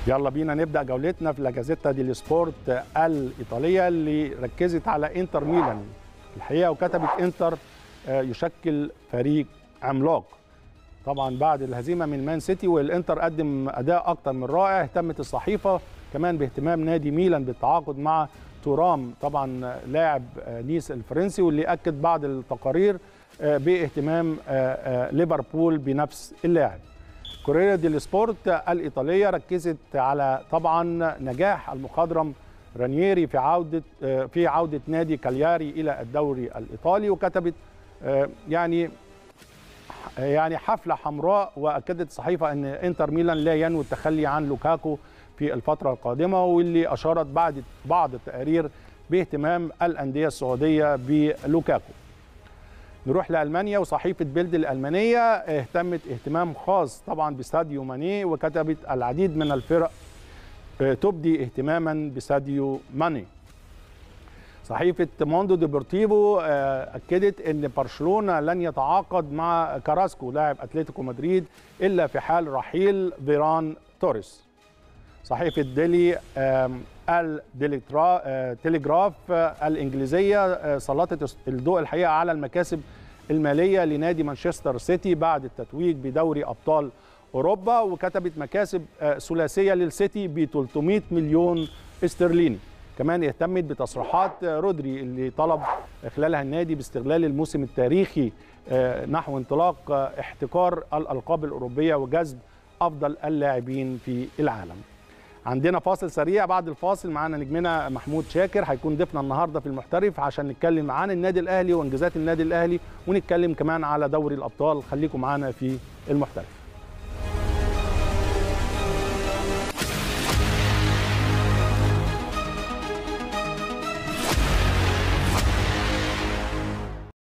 يلا بينا نبدا جولتنا في لا جازيتا دي سبورت الايطاليه اللي ركزت على انتر ميلان الحقيقه وكتبت انتر يشكل فريق عملاق طبعا بعد الهزيمه من مان سيتي والانتر قدم اداء اكتر من رائع اهتمت الصحيفه كمان باهتمام نادي ميلان بالتعاقد مع تورام طبعا لاعب نيس الفرنسي واللي اكد بعض التقارير باهتمام ليفربول بنفس اللاعب كوريا دي سبورت الايطاليه ركزت على طبعا نجاح المخضرم رانييري في عوده في عوده نادي كالياري الى الدوري الايطالي وكتبت يعني يعني حفله حمراء واكدت الصحيفه ان انتر ميلان لا ينوي التخلي عن لوكاكو في الفتره القادمه واللي اشارت بعد بعض التقارير باهتمام الانديه السعوديه بلوكاكو نروح لالمانيا وصحيفه بيلد الالمانيه اهتمت اهتمام خاص طبعا بساديو ماني وكتبت العديد من الفرق تبدي اهتماما بساديو ماني صحيفه موندو ديبورتيفو اكدت ان برشلونه لن يتعاقد مع كاراسكو لاعب اتلتيكو مدريد الا في حال رحيل فيران توريس صحيفه ديلي التليجراف الانجليزيه سلطت الضوء الحقيقه على المكاسب الماليه لنادي مانشستر سيتي بعد التتويج بدوري ابطال اوروبا وكتبت مكاسب ثلاثيه للسيتي ب 300 مليون استرليني كمان اهتمت بتصريحات رودري اللي طلب خلالها النادي باستغلال الموسم التاريخي نحو انطلاق احتكار الالقاب الاوروبيه وجذب افضل اللاعبين في العالم عندنا فاصل سريع بعد الفاصل معانا نجمنا محمود شاكر هيكون ضيفنا النهارده في المحترف عشان نتكلم عن النادي الاهلي وانجازات النادي الاهلي ونتكلم كمان على دوري الابطال خليكم معانا في المحترف